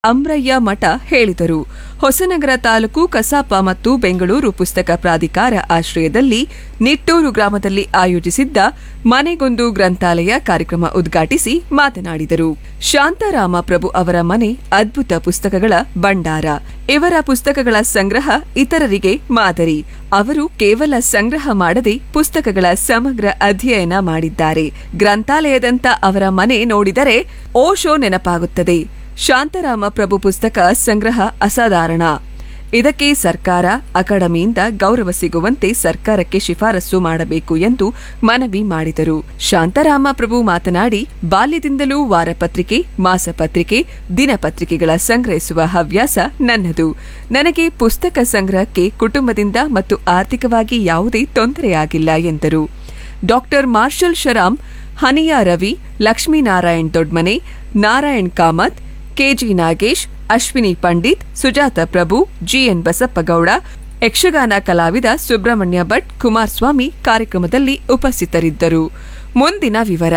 ಅಮ್ರಯ್ಯ ಮಠ ಹೇಳಿದರು ಹೊಸನಗರ ತಾಲೂಕು ಕಸಾಪ ಮತ್ತು ಬೆಂಗಳೂರು ಪುಸ್ತಕ ಪ್ರಾಧಿಕಾರ ಆಶ್ರಯದಲ್ಲಿ ನಿಟ್ಟೂರು ಗ್ರಾಮದಲ್ಲಿ ಆಯೋಜಿಸಿದ್ದ ಮನೆಗೊಂದು ಗ್ರಂಥಾಲಯ ಕಾರ್ಯಕ್ರಮ ಉದ್ಘಾಟಿಸಿ ಮಾತನಾಡಿದರು ಶಾಂತಾರಾಮ ಪ್ರಭು ಅವರ ಮನೆ ಅದ್ಭುತ ಪುಸ್ತಕಗಳ ಭಂಡಾರ ಇವರ ಪುಸ್ತಕಗಳ ಸಂಗ್ರಹ ಇತರರಿಗೆ ಮಾದರಿ ಅವರು ಕೇವಲ ಸಂಗ್ರಹ ಮಾಡದೆ ಪುಸ್ತಕಗಳ ಸಮಗ್ರ ಅಧ್ಯಯನ ಮಾಡಿದ್ದಾರೆ ಗ್ರಂಥಾಲಯದಂತ ಅವರ ಮನೆ ನೋಡಿದರೆ ಓಶೋ ನೆನಪಾಗುತ್ತದೆ ಶಾಂತರಾಮ ಪ್ರಭು ಪುಸ್ತಕ ಸಂಗ್ರಹ ಅಸಾಧಾರಣ ಇದಕ್ಕೆ ಸರ್ಕಾರ ಅಕಾಡೆಮಿಯಿಂದ ಗೌರವ ಸಿಗುವಂತೆ ಸರ್ಕಾರಕ್ಕೆ ಶಿಫಾರಸು ಮಾಡಬೇಕು ಎಂದು ಮನವಿ ಮಾಡಿದರು ಶಾಂತರಾಮ ಪ್ರಭು ಮಾತನಾಡಿ ಬಾಲ್ಯದಿಂದಲೂ ವಾರಪತ್ರಿಕೆ ಮಾಸಪತ್ರಿಕೆ ದಿನಪತ್ರಿಕೆಗಳ ಸಂಗ್ರಹಿಸುವ ಹವ್ಯಾಸ ನನ್ನದು ನನಗೆ ಪುಸ್ತಕ ಸಂಗ್ರಹಕ್ಕೆ ಕುಟುಂಬದಿಂದ ಮತ್ತು ಆರ್ಥಿಕವಾಗಿ ಯಾವುದೇ ತೊಂದರೆಯಾಗಿಲ್ಲ ಎಂದರು doctor Marshal Sharam Haniya Ravi Lakshminarayan Dodmane Narayan Kamath KG Nagesh Ashwini Pandit Sujatha Prabhu GN Basappagowda Yakshagana ಕಲಾವಿದ ಸುಬ್ರಹ್ಮಣ್ಯ ಭಟ್ ಕುಮಾರಸ್ವಾಮಿ ಕಾರ್ಯಕ್ರಮದಲ್ಲಿ ಉಪಸ್ಥಿತರಿದ್ದರು ಮುಂದಿನ ವಿವರ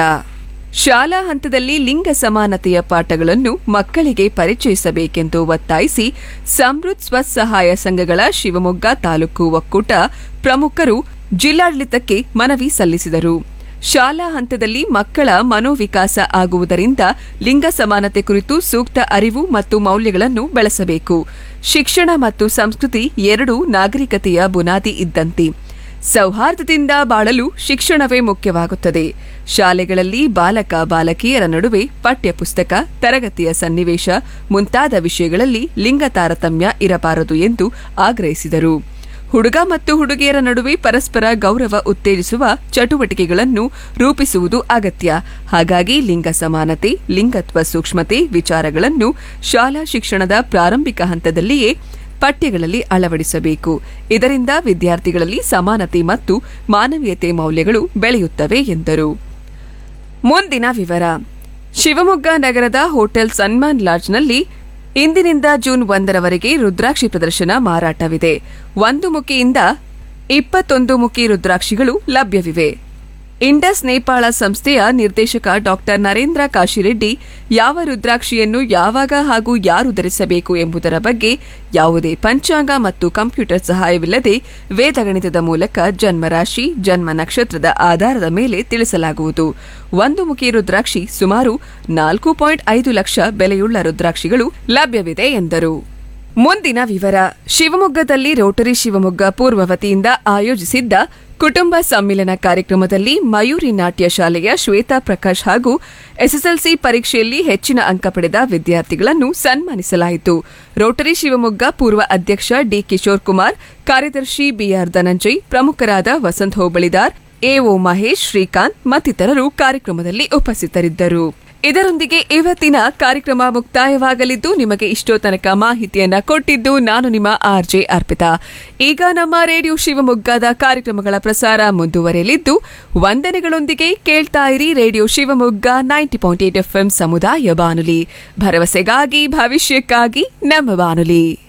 ಶಾಲಾ ಹಂತದಲ್ಲಿ ಲಿಂಗ ಸಮಾನತೆಯ ಪಾಠಗಳನ್ನು ಮಕ್ಕಳಿಗೆ ಪರಿಚಯಿಸಬೇಕೆಂದು ಒತ್ತಾಯಿಸಿ ಸಮೃದ್ಧ ಸ್ವಸಹಾಯ ಸಂಘಗಳ ಶಿವಮೊಗ್ಗ ತಾಲೂಕು ಒಕ್ಕೂಟ ಪ್ರಮುಖರು ಜಿಲ್ಲಾಡಳಿತಕ್ಕೆ ಮನವಿ ಸಲ್ಲಿಸಿದರು ಶಾಲಾ ಹಂತದಲ್ಲಿ ಮಕ್ಕಳ ಮನೋವಿಕಾಸ ಆಗುವುದರಿಂದ ಲಿಂಗ ಸಮಾನತೆ ಕುರಿತು ಸೂಕ್ತ ಅರಿವು ಮತ್ತು ಮೌಲ್ಯಗಳನ್ನು ಬೆಳೆಸಬೇಕು ಶಿಕ್ಷಣ ಮತ್ತು ಸಂಸ್ಕೃತಿ ಎರಡೂ ನಾಗರಿಕತೆಯ ಬುನಾದಿ ಇದ್ದಂತೆ ಸೌಹಾರ್ದದಿಂದ ಬಾಳಲು ಶಿಕ್ಷಣವೇ ಮುಖ್ಯವಾಗುತ್ತದೆ ಶಾಲೆಗಳಲ್ಲಿ ಬಾಲಕ ಬಾಲಕಿಯರ ನಡುವೆ ಪಠ್ಯಪುಸ್ತಕ ತರಗತಿಯ ಸನ್ನಿವೇಶ ಮುಂತಾದ ವಿಷಯಗಳಲ್ಲಿ ಲಿಂಗ ತಾರತಮ್ಯ ಇರಬಾರದು ಎಂದು ಆಗ್ರಹಿಸಿದರು ಹುಡುಗ ಮತ್ತು ಹುಡುಗಿಯರ ನಡುವೆ ಪರಸ್ಪರ ಗೌರವ ಉತ್ತೇಜಿಸುವ ಚಟುವಟಿಕೆಗಳನ್ನು ರೂಪಿಸುವುದು ಅಗತ್ಯ ಹಾಗಾಗಿ ಲಿಂಗ ಸಮಾನತೆ ಲಿಂಗತ್ವ ಸೂಕ್ಷ್ಮತೆ ವಿಚಾರಗಳನ್ನು ಶಾಲಾ ಶಿಕ್ಷಣದ ಪ್ರಾರಂಭಿಕ ಹಂತದಲ್ಲಿಯೇ ಪಠ್ಯಗಳಲ್ಲಿ ಅಳವಡಿಸಬೇಕು ಇದರಿಂದ ವಿದ್ಯಾರ್ಥಿಗಳಲ್ಲಿ ಸಮಾನತೆ ಮತ್ತು ಮಾನವೀಯತೆ ಮೌಲ್ಯಗಳು ಬೆಳೆಯುತ್ತವೆ ಎಂದರು ಮುಂದಿನ ವಿವರ ಶಿವಮೊಗ್ಗ ನಗರದ ಹೋಟೆಲ್ ಸನ್ಮಾನ್ ಲಾಡ್ಜ್ನಲ್ಲಿ ಇಂದಿನಿಂದ ಜೂನ್ ಒಂದರವರೆಗೆ ರುದ್ರಾಕ್ಷಿ ಪ್ರದರ್ಶನ ಮಾರಾಟವಿದೆ ಒಂದು ಮುಖಿಯಿಂದ ಇಪ್ಪತ್ತೊಂದು ಮುಖಿ ರುದ್ರಾಕ್ಷಿಗಳು ಲಭ್ಯವಿವೆ ಇಂಡಸ್ ನೇಪಾಳ ಸಂಸ್ಥೆಯ ನಿರ್ದೇಶಕ ಡಾಕ್ಟರ್ ನರೇಂದ್ರ ಕಾಶಿರೆಡ್ಡಿ ಯಾವ ರುದ್ರಾಕ್ಷಿಯನ್ನು ಯಾವಾಗ ಹಾಗೂ ಯಾರು ಧರಿಸಬೇಕು ಎಂಬುದರ ಬಗ್ಗೆ ಯಾವುದೇ ಪಂಚಾಂಗ ಮತ್ತು ಕಂಪ್ಯೂಟರ್ ಸಹಾಯವಿಲ್ಲದೆ ವೇದಗಣಿತದ ಮೂಲಕ ಜನ್ಮರಾಶಿ ಜನ್ಮ ನಕ್ಷತ್ರದ ಆಧಾರದ ಮೇಲೆ ತಿಳಿಸಲಾಗುವುದು ಒಂದು ಮುಖಿ ರುದ್ರಾಕ್ಷಿ ಸುಮಾರು ನಾಲ್ಕು ಪಾಯಿಂಟ್ ಐದು ಲಕ್ಷ ಬೆಲೆಯುಳ್ಳ ರುದ್ರಾಕ್ಷಿಗಳು ಲಭ್ಯವಿದೆ ಎಂದರು ಮುಂದಿನ ವಿವರ ಶಿವಮೊಗ್ಗದಲ್ಲಿ ರೋಟರಿ ಶಿವಮೊಗ್ಗ ಪೂರ್ವ ವತಿಯಿಂದ ಆಯೋಜಿಸಿದ್ದ ಕುಟುಂಬ ಸಮ್ಮಿಲನ ಕಾರ್ಯಕ್ರಮದಲ್ಲಿ ಮಯೂರಿ ನಾಟ್ಯ ಶಾಲೆಯ ಶ್ವೇತಾ ಪ್ರಕಾಶ್ ಹಾಗೂ ಎಸ್ಎಸ್ಎಲ್ಸಿ ಪರೀಕ್ಷೆಯಲ್ಲಿ ಹೆಚ್ಚಿನ ಅಂಕ ಪಡೆದ ವಿದ್ಯಾರ್ಥಿಗಳನ್ನು ಸನ್ಮಾನಿಸಲಾಯಿತು ರೋಟರಿ ಶಿವಮೊಗ್ಗ ಪೂರ್ವ ಅಧ್ಯಕ್ಷ ಡಿ ಕಿಶೋರ್ ಕುಮಾರ್ ಕಾರ್ಯದರ್ಶಿ ಬಿಆರ್ ಧನಂಜಯ್ ಪ್ರಮುಖರಾದ ವಸಂತ್ ಹೋಬಳಿದಾರ್ ಎಒ ಮಹೇಶ್ ಶ್ರೀಕಾಂತ್ ಮತ್ತಿತರರು ಕಾರ್ಯಕ್ರಮದಲ್ಲಿ ಉಪಸ್ಥಿತರಿದ್ದರು ಇದರೊಂದಿಗೆ ಇವತ್ತಿನ ಕಾರ್ಯಕ್ರಮ ಮುಕ್ತಾಯವಾಗಲಿದ್ದು ನಿಮಗೆ ಇಷ್ಟೋ ತನಕ ಮಾಹಿತಿಯನ್ನ ಕೊಟ್ಟಿದ್ದು ನಾನು ನಿಮ್ಮ ಆರ್ಜೆ ಅರ್ಪಿತಾ ಈಗ ನಮ್ಮ ರೇಡಿಯೋ ಶಿವಮೊಗ್ಗದ ಕಾರ್ಯಕ್ರಮಗಳ ಪ್ರಸಾರ ಮುಂದುವರೆಯಲಿದ್ದು ವಂದನೆಗಳೊಂದಿಗೆ ಕೇಳ್ತಾ ಇರಿ radio Shivamogga ninety point eight FM ಸಮುದಾಯ ಬಾನುಲಿ ಭರವಸೆಗಾಗಿ ಭವಿಷ್ಯಕ್ಕಾಗಿ ನಮ್ಮ ಬಾನುಲಿ